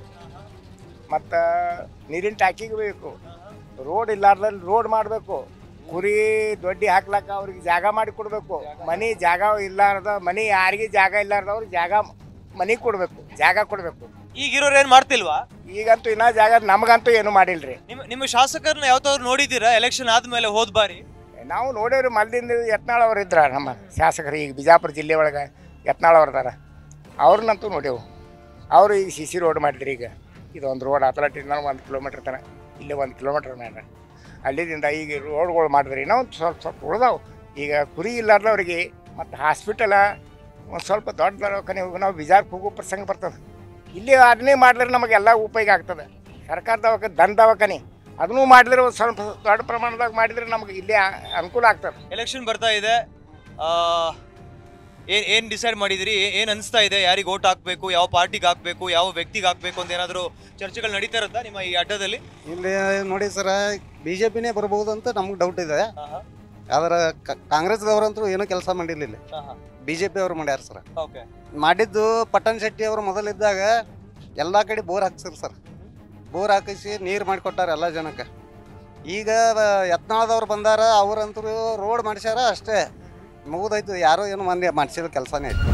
ಮತ್ತು ನೀರಿನ ಟ್ಯಾಕಿಗೆ ಬೇಕು ರೋಡ್ ಇಲ್ಲಾರ್ದಲ್ಲಿ ರೋಡ್ ಮಾಡಬೇಕು ಕುರಿ ದೊಡ್ಡಿ ಹಾಕ್ಲಕ್ಕ ಅವ್ರಿಗೆ ಜಾಗ ಮಾಡಿ ಕೊಡಬೇಕು ಮನೆ ಜಾಗ ಇಲ್ಲಾರ್ದ ಮನೆ ಯಾರಿಗೆ ಜಾಗ ಇಲ್ಲಾರ್ದವ್ರಿಗೆ ಜಾಗ ಮನೆ ಕೊಡಬೇಕು ಜಾಗ ಕೊಡಬೇಕು ಈಗಿರೋರು ಏನ್ ಮಾಡ್ತಿಲ್ವಾ ಈಗಂತೂ ಇನ್ನೂ ಜಾಗ ನಮಗಂತೂ ಏನು ಮಾಡಿಲ್ರಿ ನಿಮ್ಮ ನಿಮ್ಮ ಶಾಸಕರನ್ನ ಯಾವತ್ತಾದ್ರು ನೋಡಿದ್ದೀರಾ ಎಲೆಕ್ಷನ್ ಆದ್ಮೇಲೆ ಹೋದ್ ಬಾರಿ ನಾವು ನೋಡೇವ್ರಿ ಮಲ್ದಿಂದ ಯತ್ನಾಳ್ ಅವ್ರು ಇದ್ರ ನಮ್ಮ ಶಾಸಕರು ಈಗ ಬಿಜಾಪುರ ಜಿಲ್ಲೆ ಒಳಗೆ ಯತ್ನಾಳ್ ಅವ್ರು ಅದಾರ ಅವ್ರನ್ನಂತೂ ನೋಡೇವು ಅವರು ಈಗ ಸಿ ಸಿ ರೋಡ್ ಮಾಡಿದ್ರಿ ಈಗ ಇದೊಂದು ರೋಡ್ ಅಥಲಟಿಂದ ಒಂದು ಕಿಲೋಮೀಟ್ರ್ ತನಕ ಇಲ್ಲೇ ಒಂದು ಕಿಲೋಮೀಟ್ರ್ ಮೇಲೆ ಅಲ್ಲಿದಿಂದ ಈಗ ರೋಡ್ಗಳು ಮಾಡಿದ್ರಿ ಇನ್ನೂ ಒಂದು ಸ್ವಲ್ಪ ಸ್ವಲ್ಪ ಉಳ್ದಾವು ಈಗ ಕುರಿ ಇಲ್ಲಾರ್ದವ್ರಿಗೆ ಮತ್ತು ಹಾಸ್ಪಿಟಲ ಒಂದು ಸ್ವಲ್ಪ ದೊಡ್ಡ ದವಾಖಾನೆ ಹೋಗಿ ನಾವು ಬಿಜಾರ್ಗೆ ಹೋಗೋ ಪ್ರಸಂಗ ಬರ್ತದೆ ಇಲ್ಲಿ ಅದನ್ನೇ ಮಾಡಿದ್ರೆ ನಮಗೆಲ್ಲ ಉಪಯೋಗ ಆಗ್ತದೆ ಸರ್ಕಾರ ದವಾಖಾನೆ ದನ ದವಾಖಾನೆ ಅದನ್ನೂ ಮಾಡಿದ್ರೆ ಒಂದು ಸ್ವಲ್ಪ ದೊಡ್ಡ ಪ್ರಮಾಣದಾಗ ಮಾಡಿದ್ರೆ ನಮ್ಗೆ ಇಲ್ಲಿ ಆ- ಅನುಕೂಲ ಆಗ್ತದೆ ಎಲೆಕ್ಷನ್ ಬರ್ತಾ ಇದೆ ಆ, ಏನ್ ಏನ್ ಡಿಸೈಡ್ ಮಾಡಿದಿರಿ ಏ- ಏನ್ ಅನಿಸ್ತಾ ಇದೆ ಯಾರಿಗೆ ಓಟ್ ಹಾಕ್ಬೇಕು ಯಾವ ಪಾರ್ಟಿಗೆ ಹಾಕ್ಬೇಕು ಯಾವ ವ್ಯಕ್ತಿಗೆ ಹಾಕ್ಬೇಕು ಅಂತ ಏನಾದರೂ ಚರ್ಚೆಗಳು ನಡೀತಾ ಇರುತ್ತಾ ನಿಮ್ಮ ಈ ಅಡ್ಡದಲ್ಲಿ ಇಲ್ಲಿ ನೋಡಿ ಸರ್ ಬಿ ಜೆ ಪಿನೇ ಬರ್ಬೋದು ಅಂತ ನಮ್ಗೆ ಡೌಟ್ ಇದೆ ಆದ್ರೆ ಕಾಂಗ್ರೆಸ್ದವ್ರಂತೂ ಏನೂ ಕೆಲಸ ಮಾಡಿಲ್ಲ ಇಲ್ಲಿ ಬಿ ಜೆ ಪಿ ಅವ್ರು ಮಾಡ್ಯಾರ ಸರ್ ಓಕೆ ಮಾಡಿದ್ದು ಪಟ್ಟಣ್ ಶೆಟ್ಟಿ ಅವರು ಮೊದಲಿದ್ದಾಗ ಎಲ್ಲ ಕಡೆ ಬೋರ್ ಹಾಕ್ಸಿರ್ ಸರ್ ಬೋರ್ ಹಾಕಿಸಿ ನೀರು ಮಾಡಿಕೊಟ್ಟಾರ ಎಲ್ಲ ಜನಕ್ಕೆ ಈಗ ಯತ್ನಾಳದವ್ರು ಬಂದಾರ ಅವ್ರಂತೂ ರೋಡ್ ಮಾಡಿಸ್ಯಾರ ಅಷ್ಟೇ ಮುಗಿದೋಯ್ತು ಯಾರೋ ಏನು ಮಂದಿ ಮಾಡಿಸಿದ ಕೆಲಸನೇ ಐತಿ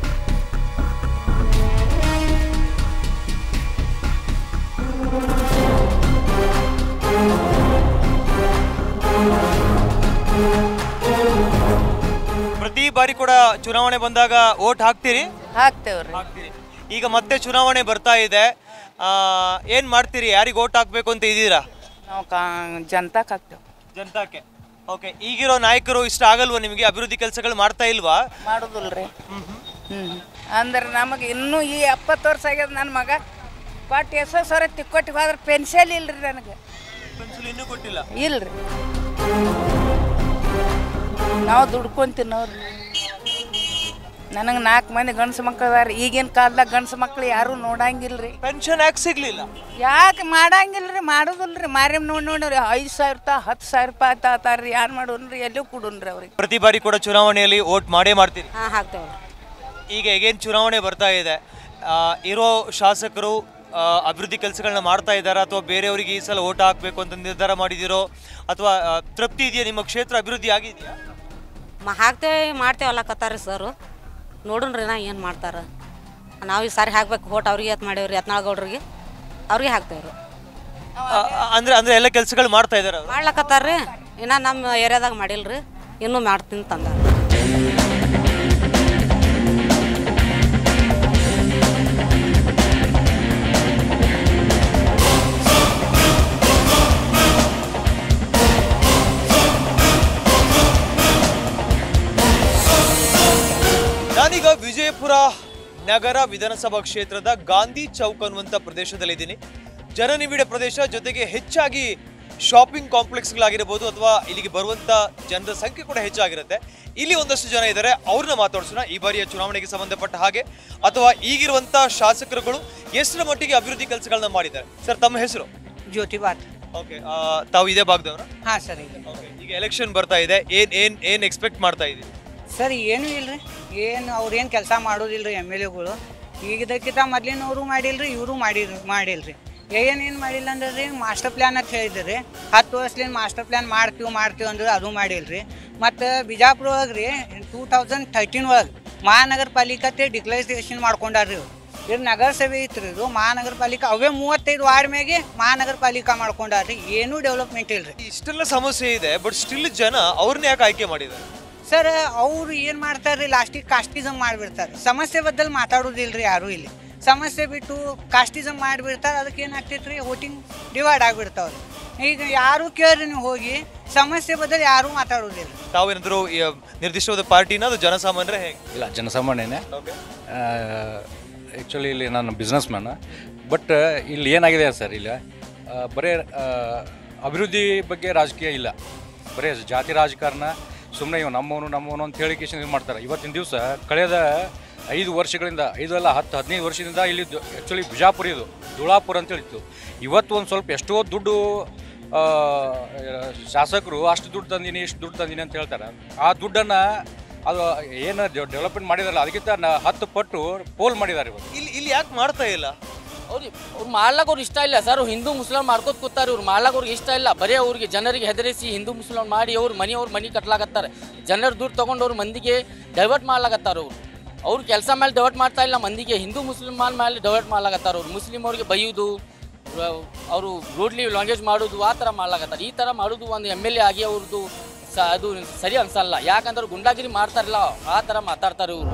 ಪ್ರತಿ ಬಾರಿ ಕೂಡ ಚುನಾವಣೆ ಬಂದಾಗ ಓಟ್ ಹಾಕ್ತೀರಿ ಹಾಕ್ತೇವ್ರಿ ಹಾಕ್ತೀರಿ ಈಗ ಮತ್ತೆ ಚುನಾವಣೆ ಬರ್ತಾ ಇದೆ ಆ, ಏನ್ ಮಾಡ್ತೀರಿ ಯಾರಿಗೆ ಓಟ್ ಹಾಕ್ಬೇಕು ಅಂತ ಇದ್ದೀರಾ ನಾವು ಕಾ ಜನತಾಕ್ ಹಾಕ್ತೇವೆ ಜನತಾಕ್ಕೆ ಓಕೆ ಈಗಿರೋ ನಾಯಕರು ಇಷ್ಟ ಆಗಲ್ವಾ ನಿಮಗೆ ಅಭಿವೃದ್ಧಿ ಕೆಲಸಗಳು ಮಾಡ್ತಾ ಇಲ್ವಾ ಮಾಡೋದಿಲ್ರಿ ಹ್ಞೂ ಅಂದ್ರೆ ನಮಗೆ ಇನ್ನೂ ಈ ಎಪ್ಪತ್ತು ವರ್ಷ ಆಗ್ಯದ ನನ್ನ ಮಗ ಕೊಟ್ಟು ಎಷ್ಟೋ ಸರ ತಿಕ್ಕೊಟ್ಟಿಗೆ ಹೋದ್ರೆ ಪೆನ್ಷನ್ ಇಲ್ರಿ ನನಗೆ ಪೆನ್ಸಿಲ್ ಇನ್ನೂ ಕೊಟ್ಟಿಲ್ಲ ಇಲ್ರಿ ನಾವು ದುಡ್ಕೊಂಡ್ ತಿನ್ನೋರು ನನಗೆ ನಾಲ್ಕು ಮಂದಿ ಗಂಡಸು ಮಕ್ಳು ಅದಾರ ಈಗಿನ ಕಾಲದಾಗ ಗಂಡಸು ಮಕ್ಳು ಯಾರು ನೋಡಂಗಿಲ್ರಿ ಪೆನ್ಷನ್ ಯಾಕೆ ಸಿಗ್ಲಿಲ್ಲ ಯಾಕೆ ಮಾಡಂಗಿಲ್ರಿ ಮಾಡೋದಿಲ್ರಿ ಮಾರಿ ನೋಡಿ ನೋಡ್ರಿ ಐದು ಸಾವಿರ ರೂಪಾಯಿ ಹತ್ತು ಸಾವಿರ ರೂಪಾಯಿ ತಾತಾರ್ರಿ ಯಾರು ಮಾಡೋನ್ರಿ ಎಲ್ಲೂ ಕೊಡೋನ್ರಿ ಅವ್ರಿಗೆ ಪ್ರತಿ ಬಾರಿ ಕೂಡ ಚುನಾವಣೆಯಲ್ಲಿ ಓಟ್ ಮಾಡೇ ಮಾಡ್ತೀರಿ ಹಾಂ ಹಾಕ್ತೇವೆ ಈಗ ಹೇಗೇನು ಚುನಾವಣೆ ಬರ್ತಾ ಇದೆ ಆ, ಇರೋ ಶಾಸಕರು ಆ, ಅಭಿವೃದ್ಧಿ ಕೆಲಸಗಳನ್ನ ಮಾಡ್ತಾ ಇದ್ದಾರಾ ಅಥವಾ ಬೇರೆಯವರಿಗೆ ಈ ಸಲ ಓಟ್ ಹಾಕಬೇಕು ಅಂತ ನಿರ್ಧಾರ ಮಾಡಿದಿರೋ ಅಥವಾ ಆ, ತೃಪ್ತಿ ಇದೆಯಾ ನಿಮ್ಮ ಕ್ಷೇತ್ರ ಅಭಿವೃದ್ಧಿ ಆಗಿದೆಯಾ ಮ ಹಾಕ್ತೇವೆ ಮಾಡ್ತೇವೆ ಅಲ್ಲಕತ್ತಾರ ಸರ್ ನೋಡೋಣ್ರಿ ನಾ ಏನು ಮಾಡ್ತಾರೆ ನಾವು ಈ ಸಾರಿ ಹಾಕ್ಬೇಕು ಓಟ್ ಅವ್ರಿಗೆ ಎತ್ ಮಾಡೇವ್ರಿ ಯತ್ನಾಳಗೌಡ್ರಿಗೆ ಅವ್ರಿಗೆ ಹಾಕ್ತೇವ್ರಿ ಆ, ಆ, ಅಂದ್ರೆ ಅಂದ್ರೆ ಎಲ್ಲ ಕೆಲಸಗಳು ಮಾಡ್ತಾ ಇದ್ದಾರೆ ಮಾಡ್ಲಕತ್ತಾರ್ರಿ ಇನ್ನು ನಮ್ಮ ಏರಿಯಾದಾಗ ಮಾಡಿಲ್ರಿ ಇನ್ನೂ ಮಾಡ್ತೀನಿ ತಂದಾರ ನಗರ ವಿಧಾನಸಭಾ ಕ್ಷೇತ್ರದ ಗಾಂಧಿ ಚೌಕ್ ಅನ್ನುವಂಥ ಪ್ರದೇಶದಲ್ಲಿದ್ದೀನಿ ಜನನಿಬಿಡ ಪ್ರದೇಶ ಜೊತೆಗೆ ಹೆಚ್ಚಾಗಿ ಶಾಪಿಂಗ್ ಕಾಂಪ್ಲೆಕ್ಸ್ಗಳಾಗಿರ್ಬೋದು ಅಥವಾ ಇಲ್ಲಿಗೆ ಬರುವಂತ ಜನರ ಸಂಖ್ಯೆ ಕೂಡ ಹೆಚ್ಚಾಗಿರುತ್ತೆ ಇಲ್ಲಿ ಒಂದಷ್ಟು ಜನ ಇದ್ದಾರೆ ಅವ್ರನ್ನ ಮಾತಾಡ್ಸೋಣ ಈ ಬಾರಿಯ ಚುನಾವಣೆಗೆ ಸಂಬಂಧಪಟ್ಟ ಹಾಗೆ ಅಥವಾ ಈಗಿರುವಂತ ಶಾಸಕರುಗಳು ಎಷ್ಟರ ಮಟ್ಟಿಗೆ ಅಭಿವೃದ್ಧಿ ಕೆಲಸಗಳನ್ನ ಮಾಡಿದ್ದಾರೆ ಸರ್ ತಮ್ಮ ಹೆಸರು ಜ್ಯೋತಿಬಾತ್ ಓಕೆ ತಾವು ಇದೇ ಭಾಗದವರ ಹಾಂ ಸರ್ ಈಗ ಈಗ ಎಲೆಕ್ಷನ್ ಬರ್ತಾ ಇದೆ ಏನ್ ಏನ್ ಏನ್ ಎಕ್ಸ್ಪೆಕ್ಟ್ ಮಾಡ್ತಾ ಇದ್ದೀವಿ ಸರ್ ಏನೂ ಇಲ್ರಿ ಏನು ಅವ್ರೇನು ಕೆಲಸ ಮಾಡೋದಿಲ್ರಿ ಎಮ್ ಎಲ್ ಎಗಳು ಈಗದಕ್ಕಿಂತ ಮೊದ್ಲಿನವರು ಮಾಡಿಲ್ರಿ ಇವರು ಮಾಡಿರ್ ಮಾಡಿಲ್ರಿ ಏನೇನು ಮಾಡಿಲ್ಲ ಅಂದ್ರೆ ರೀ ಮಾಸ್ಟರ್ ಪ್ಲ್ಯಾನ್ ಅಂತ ಹೇಳಿದ್ರಿ ಹತ್ತು ವರ್ಷದಿಂದ ಮಾಸ್ಟರ್ ಪ್ಲ್ಯಾನ್ ಮಾಡ್ತೀವಿ ಮಾಡ್ತೀವಿ ಅಂದ್ರೆ ಅದು ಮಾಡಿಲ್ರಿ ಮತ್ತು ಬಿಜಾಪುರ ಒಳಗೆ ರೀ ಟೂ ತೌಸಂಡ್ ಥರ್ಟೀನ್ ಒಳಗೆ ಮಹಾನಗರ ಪಾಲಿಕತೆ ಡಿಕ್ಲರೇಷನ್ ಮಾಡ್ಕೊಂಡಾರ್ರಿ ಇವ್ರು ಇದು ನಗರಸಭೆ ಇತ್ತು ಇದು ಮಹಾನಗರ ಪಾಲಿಕೆ ಅವೇ ಮೂವತ್ತೈದು ವಾರ್ಡ್ ಮ್ಯಾಗೆ ಮಹಾನಗರ ಪಾಲಿಕೆ ಮಾಡ್ಕೊಂಡಾರ್ರಿ ಏನೂ ಡೆವಲಪ್ಮೆಂಟ್ ಇಲ್ರಿ ಇಷ್ಟೆಲ್ಲ ಸಮಸ್ಯೆ ಇದೆ ಬಟ್ ಸ್ಟಿಲ್ ಜನ ಅವ್ರನ್ನ ಯಾಕೆ ಆಯ್ಕೆ ಮಾಡಿದ್ದಾರೆ ಸರ್ ಅವ್ರು ಏನು ಮಾಡ್ತಾರೆ ರೀ ಲಾಸ್ಟಿಗೆ ಕಾಸ್ಟಿಸಮ್ ಮಾಡಿಬಿಡ್ತಾರೆ ಸಮಸ್ಯೆ ಬದ್ದಲ್ಲಿ ಮಾತಾಡೋದಿಲ್ರಿ ಯಾರೂ ಇಲ್ಲಿ ಸಮಸ್ಯೆ ಬಿಟ್ಟು ಕಾಸ್ಟಿಸಮ್ ಮಾಡಿಬಿಡ್ತಾರೆ ಅದಕ್ಕೆ ಏನಾಗ್ತೈತೆ ರೀ ವೋಟಿಂಗ್ ಡಿವೈಡ್ ಆಗಿಬಿಡ್ತಾವ್ರಿ ಈಗ ಯಾರು ಕೇಳ್ರಿ ನೀವು ಹೋಗಿ ಸಮಸ್ಯೆ ಬದಲು ಯಾರೂ ಮಾತಾಡೋದಿಲ್ಲ ತಾವೇನಾದ್ರು ಈ, ನಿರ್ದಿಷ್ಟವಾದ ಪಾರ್ಟಿನ ಅದು ಜನಸಾಮಾನ್ಯರೇ ಹೇಗೆ ಇಲ್ಲ ಜನಸಾಮಾನ್ಯನೇ ಆ್ಯಕ್ಚುಲಿ ಇಲ್ಲಿ ನಾನು ಬಿಸ್ನೆಸ್ ಮ್ಯಾನ್ ಬಟ್ ಇಲ್ಲಿ ಏನಾಗಿದೆ ಸರ್ ಇಲ್ಲಿ ಆ, ಬರೀ ಆ, ಅಭಿವೃದ್ಧಿ ಬಗ್ಗೆ ರಾಜಕೀಯ ಇಲ್ಲ ಬರೀ ಜಾತಿ ರಾಜಕಾರಣ ಸುಮ್ಮನೆ ಇವು ನಮ್ಮವನು ನಮ್ಮವನು ಅಂತ ಹೇಳಿ ಕೇಶನ್ ಇದು ಮಾಡ್ತಾರೆ ಇವತ್ತಿನ ದಿವಸ ಕಳೆದ ಐದು ವರ್ಷಗಳಿಂದ ಐದು ಅಲ್ಲ ಹತ್ತು ಹದಿನೈದು ವರ್ಷದಿಂದ ಇಲ್ಲಿ ಆ್ಯಕ್ಚುಲಿ ಬಿಜಾಪುರ ಇದು ದುಳಾಪುರ ಅಂತ ಹೇಳಿತ್ತು ಇವತ್ತು ಒಂದು ಸ್ವಲ್ಪ ಎಷ್ಟೋ ದುಡ್ಡು ಆ, ಶಾಸಕರು ಅಷ್ಟು ದುಡ್ಡು ತಂದೀನಿ ಇಷ್ಟು ದುಡ್ಡು ತಂದೀನಿ ಅಂತ ಹೇಳ್ತಾರೆ ಆ ದುಡ್ಡನ್ನು ಅದು ಏನು ಡೆವಲಪ್ಮೆಂಟ್ ಮಾಡಿದಾರಲ್ಲ ಅದಕ್ಕಿಂತ ನ- ಹತ್ತು ಪಟ್ಟು ಪೋಲ್ ಮಾಡಿದ್ದಾರೆ ಇವತ್ತು ಇಲ್ಲಿ ಇಲ್ಲಿ ಯಾಕೆ ಮಾಡ್ತಾ ಇಲ್ಲ ಅವ್ರು ಅವ್ರು ಮಾಡ್ಲಾಕ ಅವ್ರು ಇಷ್ಟ ಇಲ್ಲ ಸರ್ ಹಿಂದೂ ಮುಸ್ಲಿಂ ಮಾಡ್ಕೋತ ಕೂತಾರೆ ಇವ್ರು ಮಾಡ್ಲಾಕ ಅವ್ರಿಗೆ ಇಷ್ಟ ಇಲ್ಲ ಬರೀ ಅವ್ರಿಗೆ ಜನರಿಗೆ ಹೆದರಿಸಿ ಹಿಂದೂ ಮುಸ್ಲಿಂ ಮಾಡಿ ಅವ್ರು ಮನೆ ಅವ್ರ ಮನೆ ಕಟ್ಲಾಕತ್ತಾರೆ ಜನರ ದುಡ್ಡು ತೊಗೊಂಡು ಅವ್ರ ಮಂದಿಗೆ ಡೈವರ್ಟ್ ಮಾಡ್ಲಾಕತ್ತಾರ ಅವ್ರು ಅವ್ರು ಕೆಲಸ ಮೇಲೆ ಡೈವರ್ಟ್ ಮಾಡ್ತಾ ಇಲ್ಲ ಮಂದಿಗೆ ಹಿಂದೂ ಮುಸ್ಲಿಮಾನ್ ಮೇಲೆ ಡೈವರ್ಟ್ ಮಾಡ್ಲಾಕತ್ತಾರ ಅವ್ರು ಮುಸ್ಲಿಂ ಅವ್ರಿಗೆ ಬೈಯೋದು ಅವರು ರೂಡ್ಲಿ ಲ್ಯಾಂಗ್ವೇಜ್ ಮಾಡೋದು ಆ ಥರ ಮಾಡ್ಲಾಕತ್ತಾರೆ ಈ ಥರ ಮಾಡೋದು ಒಂದು ಎಮ್ ಎಲ್ ಎ ಆಗಿ ಅವ್ರದ್ದು ಸ ಅದು ಸರಿ ಅನ್ಸಲ್ಲ ಯಾಕಂದ್ರೆ ಗುಂಡಾಗಿರಿ ಮಾಡ್ತಾರಲ್ಲ ಆ ಥರ ಮಾತಾಡ್ತಾರೆ ಇವರು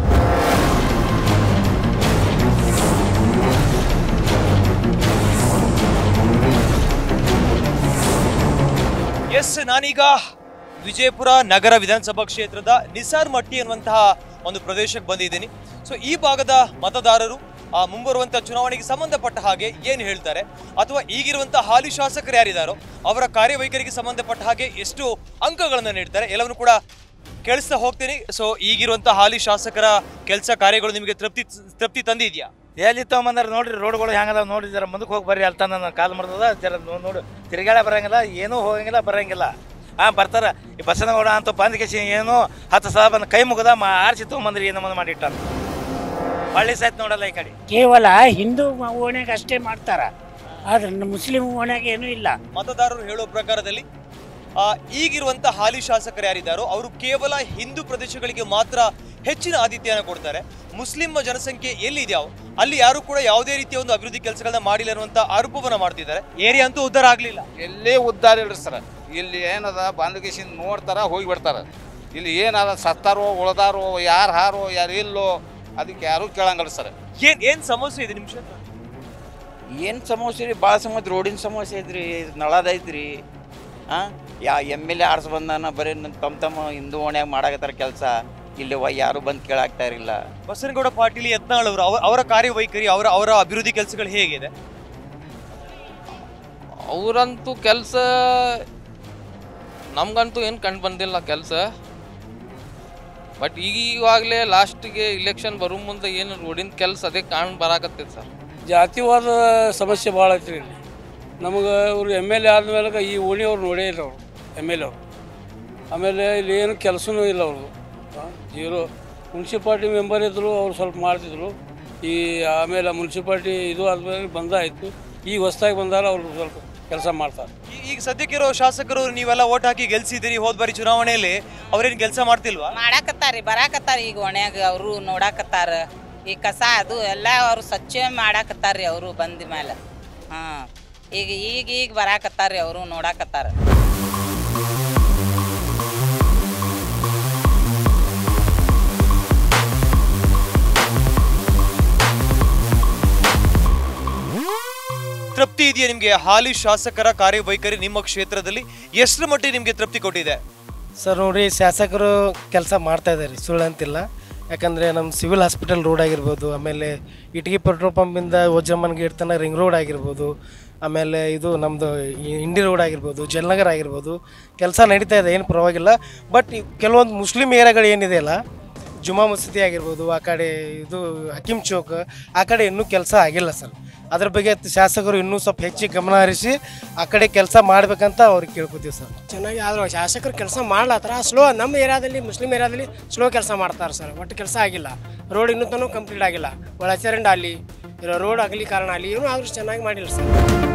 ಎಸ್ ನಾನೀಗ ವಿಜಯಪುರ ನಗರ ವಿಧಾನಸಭಾ ಕ್ಷೇತ್ರದ ನಿಸಾರ್ ಮಟ್ಟಿ ಅನ್ನುವಂತಹ ಒಂದು ಪ್ರದೇಶಕ್ಕೆ ಬಂದಿದ್ದೀನಿ ಸೊ ಈ ಭಾಗದ ಮತದಾರರು ಆ ಮುಂಬರುವಂತಹ ಚುನಾವಣೆಗೆ ಸಂಬಂಧಪಟ್ಟ ಹಾಗೆ ಏನು ಹೇಳ್ತಾರೆ ಅಥವಾ ಈಗಿರುವಂತಹ ಹಾಲಿ ಶಾಸಕರು ಯಾರಿದ್ದಾರೋ ಅವರ ಕಾರ್ಯವೈಖರಿಗೆ ಸಂಬಂಧಪಟ್ಟ ಹಾಗೆ ಎಷ್ಟು ಅಂಕಗಳನ್ನು ನೀಡ್ತಾರೆ ಎಲ್ಲವನ್ನು ಕೂಡ ಕೇಳಿಸ್ತಾ ಹೋಗ್ತೀನಿ ಸೊ ಈಗಿರುವಂತಹ ಹಾಲಿ ಶಾಸಕರ ಕೆಲಸ ಕಾರ್ಯಗಳು ನಿಮಗೆ ತೃಪ್ತಿ ತೃಪ್ತಿ ತಂದಿದ್ಯಾ ಎಲ್ಲಿ ತೊಗೊಂಬಂದಾರ ನೋಡ್ರಿ ರೋಡ್ಗಳು ಹೆಂಗದ ನೋಡ್ರಿ ಜರ ಮುಂದಕ್ಕೆ ಹೋಗಿ ಬರ್ರಿ ಅಲ್ತ ನನ್ನ ಕಾಲು ಮರ್ತದ ಜರ ನೋ- ನೋಡು ತಿರುಗಾಡ ಬರಂಗಿಲ್ಲ ಏನೂ ಹೋಗಂಗಿಲ್ಲ ಬರಂಗಿಲ್ಲ ಹಾಂ ಬರ್ತಾರ ಈ ಬಸನಗೌಡ ಅಂತ ಬಂದ ಕೇಸಿ ಏನು ಹತ್ತು ಸಲ ಬಂದು ಕೈ ಮುಗದ ಮಾ ಆರಿಸಿ ತೊಗೊಂಬಂದ್ರಿ ಏನೋ ಒಂದು ಮಾಡಿಟ್ಟಾರ ಹಳ್ಳಿ ಸಹಿತ ನೋಡಲ್ಲ ಈ ಕಡೆ ಕೇವಲ ಹಿಂದೂ ಓಣ್ಯಾಗ ಅಷ್ಟೇ ಮಾಡ್ತಾರ ಆದ್ರೆ ನಮ್ಮ ಮುಸ್ಲಿಂ ಓಣ್ಯಾಗ ಏನೂ ಇಲ್ಲ ಮತದಾರರು ಹೇಳೋ ಪ್ರಕಾರದಲ್ಲಿ ಆ, ಈಗಿರುವಂತಹ ಹಾಲಿ ಶಾಸಕರು ಯಾರಿದ್ದಾರೋ ಅವರು ಕೇವಲ ಹಿಂದೂ ಪ್ರದೇಶಗಳಿಗೆ ಮಾತ್ರ ಹೆಚ್ಚಿನ ಆತಿಥ್ಯನ ಕೊಡ್ತಾರೆ ಮುಸ್ಲಿಂ ಜನಸಂಖ್ಯೆ ಎಲ್ಲಿದೆಯೋ ಅಲ್ಲಿ ಯಾರು ಕೂಡ ಯಾವುದೇ ರೀತಿಯ ಒಂದು ಅಭಿವೃದ್ಧಿ ಕೆಲಸಗಳನ್ನ ಮಾಡಿಲ್ಲ ಅನ್ನುವಂತ ಆರೋಪವನ್ನ ಮಾಡ್ತಿದ್ದಾರೆ ಏರಿಯಾ ಅಂತೂ ಉದ್ಧಾರ ಆಗ್ಲಿಲ್ಲ ಎಲ್ಲೇ ಉದ್ದಾರ ಇಲ್ರಿ ಸರ್ ಇಲ್ಲಿ ಏನದ ಬಂದ್ಗೇಸಿಂದ ನೋಡ್ತಾರ ಹೋಗಿ ಬಿಡ್ತಾರ ಇಲ್ಲಿ ಏನದ ಸತ್ತಾರೋ ಉಳ್ದಾರೋ ಯಾರು ಹಾರೋ ಯಾರು ಇಲ್ಲೋ ಅದಕ್ಕೆ ಯಾರೂ ಕೇಳಂಗಿಲ್ಲ ಸರ್ ಏನ್ ಏನ್ ಸಮಸ್ಯೆ ಇದೆ ನಿಮ್ ಕ್ಷೇತ್ರ ಏನು ಸಮಸ್ಯೆ ರೀ ಭಾಳ ಸಮಸ್ಯೆ ರೋಡಿನ ಸಮಸ್ಯೆ ಐತ್ರಿ ನಳದ ಐತ್ರಿ ಹಾಂ ಯಾ ಎಮ್ ಎಲ್ ಎ ಆಡ್ಸ್ ಬಂದಾನ ಬರೀ ನನ್ ತಮ್ಮ ತಮ್ಮ ಹಿಂದೂ ಓಣ್ಯಾಗ ಮಾಡಾಕತ್ತಾರ ಕೆಲಸ ಇಲ್ಲಿ ವ ಯಾರು ಬಂದು ಕೇಳಾಕ್ತಾ ಇರಲಿಲ್ಲ ಬಸನಗೌಡ ಪಾಟೀಲ್ ಯತ್ನಾಳ್ ಅವರು ಅವರ ಅವರ ಕಾರ್ಯವೈಖರಿ ಅವರ ಅವರ ಅಭಿವೃದ್ಧಿ ಕೆಲಸಗಳು ಹೇಗಿದೆ ಅವರಂತೂ ಕೆಲಸ ನಮ್ಗಂತೂ ಏನು ಕಂಡು ಬಂದಿಲ್ಲ ಕೆಲಸ ಬಟ್ ಈಗ ಇವಾಗಲೇ ಲಾಸ್ಟಿಗೆ ಇಲೆಕ್ಷನ್ ಬರೋ ಮುಂದೆ ಏನು ರೋಡಿನ ಕೆಲಸ ಅದೇ ಕಾಣ್ ಬರಾಕತ್ತೈತೆ ಸರ್ ಜಾತಿವಾದ ಸಮಸ್ಯೆ ಭಾಳ ಐತ್ರಿ ಇಲ್ಲಿ ನಮಗೆ ಇವ್ರು ಎಮ್ ಎಲ್ ಎ ಆದ್ಮೇಲೆ ಈ ಓಣಿಯವ್ರು ನೋಡೇ ಇಲ್ಲ ಅವರು ಎಮ್ ಎಲ್ ಎ ಅವರು ಆಮೇಲೆ ಇಲ್ಲಿ ಏನು ಕೆಲಸನೂ ಇಲ್ಲ ಅವ್ರದ್ದು ಜೀರೋ ಮುನ್ಸಿಪಾಲ್ಟಿ ಮೆಂಬರ್ ಇದ್ದರು ಅವ್ರು ಸ್ವಲ್ಪ ಮಾಡ್ತಿದ್ರು ಈ ಆಮೇಲೆ ಮುನ್ಸಿಪಾಲ್ಟಿ ಇದು ಆದ್ಮೇಲೆ ಬಂದಾಯಿತು ಈಗ ಹೊಸ್ದಾಗಿ ಬಂದಾರ ಅವರು ಸ್ವಲ್ಪ ಕೆಲಸ ಮಾಡ್ತಾರೆ ಈ- ಈಗ ಸದ್ಯಕ್ಕಿರೋ ಶಾಸಕರು ನೀವೆಲ್ಲ ಓಟ್ ಹಾಕಿ ಗೆಲ್ಸಿದಿರಿ ಹೋದ್ ಬಾರಿ ಚುನಾವಣೆಯಲ್ಲಿ ಅವ್ರೇನ್ ಕೆಲಸ ಮಾಡ್ತಿಲ್ವಾ ಮಾಡಾಕತ್ತಾರಿ ಬರಾಕತ್ತಾರ ಈಗ ಒಣ್ಯಾಗ ಅವರು ನೋಡಾಕತ್ತಾರ ಈ ಕಸ ಅದು ಎಲ್ಲ ಅವ್ರು ಸ್ವಚ್ಛ ಮಾಡಾಕತ್ತಾರ್ರಿ ಅವರು ಬಂದ ಮೇಲೆ ಹಾಂ ಈಗ ಈಗ ಈಗ ಬರಾಕತ್ತಾರ್ರಿ ಅವರು ನೋಡಾಕತ್ತಾರ ತೃಪ್ತಿ ಇದೆಯಾ ನಿಮ್ಗೆ ಹಾಲಿ ಶಾಸಕರ ಕಾರ್ಯವೈಖರಿ ನಿಮ್ಮ ಕ್ಷೇತ್ರದಲ್ಲಿ ಎಷ್ಟರ ಮಟ್ಟಿಗೆ ನಿಮ್ಗೆ ತೃಪ್ತಿ ಕೊಟ್ಟಿದೆ ಸರ್ ನೋಡಿ ಶಾಸಕರು ಕೆಲಸ ಮಾಡ್ತಾ ಇದ್ದಾರೆ ಸುಳ್ಳು ಅಂತಿಲ್ಲ ಯಾಕಂದರೆ ನಮ್ಮ ಸಿವಿಲ್ ಹಾಸ್ಪಿಟಲ್ ರೋಡ್ ಆಗಿರ್ಬೋದು ಆಮೇಲೆ ಇಟಗಿ ಪೆಟ್ರೋಲ್ ಪಂಪಿಂದ ಓಜಮ್ಮನ ಗೇಟ್ ತನಕ ರಿಂಗ್ ರೋಡ್ ಆಗಿರ್ಬೋದು ಆಮೇಲೆ ಇದು ನಮ್ಮದು ಇಂಡಿ ರೋಡ್ ಆಗಿರ್ಬೋದು ಜಲನಗರ ಆಗಿರ್ಬೋದು ಕೆಲಸ ನಡೀತಾ ಇದೆ ಏನು ಪರವಾಗಿಲ್ಲ ಬಟ್ ಕೆಲವೊಂದು ಮುಸ್ಲಿಂ ಏರಿಯಾಗಳು ಏನಿದೆಯಲ್ಲ ಜುಮಾ ಮಸೀದಿ ಆಗಿರ್ಬೋದು ಆ ಕಡೆ ಇದು ಹಕೀಮ್ ಚೌಕ್ ಆ ಕಡೆ ಇನ್ನೂ ಕೆಲಸ ಆಗಿಲ್ಲ ಸರ್ ಅದ್ರ ಬಗ್ಗೆ ಶಾಸಕರು ಇನ್ನೂ ಸ್ವಲ್ಪ ಹೆಚ್ಚಿಗೆ ಗಮನ ಹರಿಸಿ ಆ ಕಡೆ ಕೆಲಸ ಮಾಡ್ಬೇಕಂತ ಅವ್ರಿಗೆ ಕೇಳ್ಕೊತೀವಿ ಸರ್ ಚೆನ್ನಾಗಿ ಆದರೂ ಶಾಸಕರು ಕೆಲಸ ಮಾಡ್ಲತ್ತಾರ ಸ್ಲೋ ನಮ್ಮ ಏರಿಯಾದಲ್ಲಿ ಮುಸ್ಲಿಂ ಏರಿಯಾದಲ್ಲಿ ಸ್ಲೋ ಕೆಲಸ ಮಾಡ್ತಾರೆ ಸರ್ ಒಟ್ಟು ಕೆಲಸ ಆಗಿಲ್ಲ ರೋಡ್ ಇನ್ನೂ ತನಕ ಕಂಪ್ಲೀಟ್ ಆಗಿಲ್ಲ ಒಳಚರಂಡ ಅಲ್ಲಿ ಇರೋ ರೋಡ್ ಆಗಲಿ ಕಾರಣ ಅಲ್ಲಿ ಏನೂ ಆದರೂ ಚೆನ್ನಾಗಿ ಮಾಡಿಲ್ಲ ಸರ್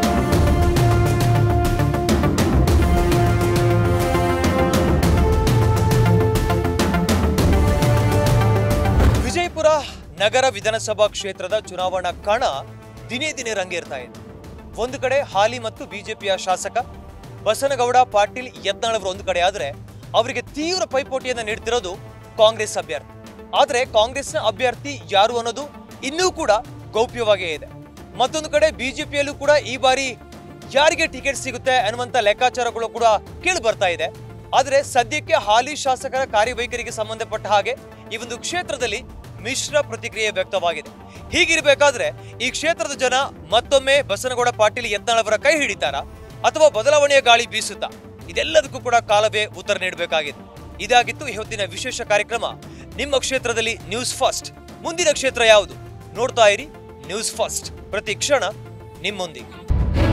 ವಿಜಯಪುರ ನಗರ ವಿಧಾನಸಭಾ ಕ್ಷೇತ್ರದ ಚುನಾವಣಾ ಕಣ ದಿನೇ ದಿನೇ ರಂಗೇರ್ತಾ ಇದೆ ಒಂದು ಕಡೆ ಹಾಲಿ ಮತ್ತು ಬಿಜೆಪಿಯ ಶಾಸಕ ಬಸನಗೌಡ ಪಾಟೀಲ್ ಯತ್ನಾಳ್ ಅವರು ಒಂದು ಕಡೆ ಆದ್ರೆ ಅವರಿಗೆ ತೀವ್ರ ಪೈಪೋಟಿಯನ್ನು ನೀಡ್ತಿರೋದು ಕಾಂಗ್ರೆಸ್ ಅಭ್ಯರ್ಥಿ ಆದ್ರೆ ಕಾಂಗ್ರೆಸ್ನ ಅಭ್ಯರ್ಥಿ ಯಾರು ಅನ್ನೋದು ಇನ್ನೂ ಕೂಡ ಗೌಪ್ಯವಾಗೇ ಇದೆ ಮತ್ತೊಂದು ಕಡೆ ಬಿಜೆಪಿಯಲ್ಲೂ ಕೂಡ ಈ ಬಾರಿ ಯಾರಿಗೆ ಟಿಕೆಟ್ ಸಿಗುತ್ತೆ ಅನ್ನುವಂತ ಲೆಕ್ಕಾಚಾರಗಳು ಕೂಡ ಕೇಳಿ ಬರ್ತಾ ಇದೆ ಆದ್ರೆ ಸದ್ಯಕ್ಕೆ ಹಾಲಿ ಶಾಸಕರ ಕಾರ್ಯವೈಖರಿಗೆ ಸಂಬಂಧಪಟ್ಟ ಹಾಗೆ ಈ ಒಂದು ಕ್ಷೇತ್ರದಲ್ಲಿ ಮಿಶ್ರ ಪ್ರತಿಕ್ರಿಯೆ ವ್ಯಕ್ತವಾಗಿದೆ ಹೀಗಿರ್ಬೇಕಾದ್ರೆ ಈ ಕ್ಷೇತ್ರದ ಜನ ಮತ್ತೊಮ್ಮೆ ಬಸನಗೌಡ ಪಾಟೀಲ್ ಯತ್ನಾಳ್ ಅವರ ಕೈ ಹಿಡಿತಾರಾ ಅಥವಾ ಬದಲಾವಣೆಯ ಗಾಳಿ ಬೀಸುತ್ತಾ ಇದೆಲ್ಲದಕ್ಕೂ ಕೂಡ ಕಾಲವೇ ಉತ್ತರ ನೀಡಬೇಕಾಗಿದೆ ಇದಾಗಿತ್ತು ಇವತ್ತಿನ ವಿಶೇಷ ಕಾರ್ಯಕ್ರಮ ನಿಮ್ಮ ಕ್ಷೇತ್ರದಲ್ಲಿ ನ್ಯೂಸ್ ಫಸ್ಟ್ ಮುಂದಿನ ಕ್ಷೇತ್ರ ಯಾವುದು ನೋಡ್ತಾ ಇರಿ ನ್ಯೂಸ್ ಫಸ್ಟ್ ಪ್ರತಿ ಕ್ಷಣ ನಿಮ್ಮೊಂದಿಗೆ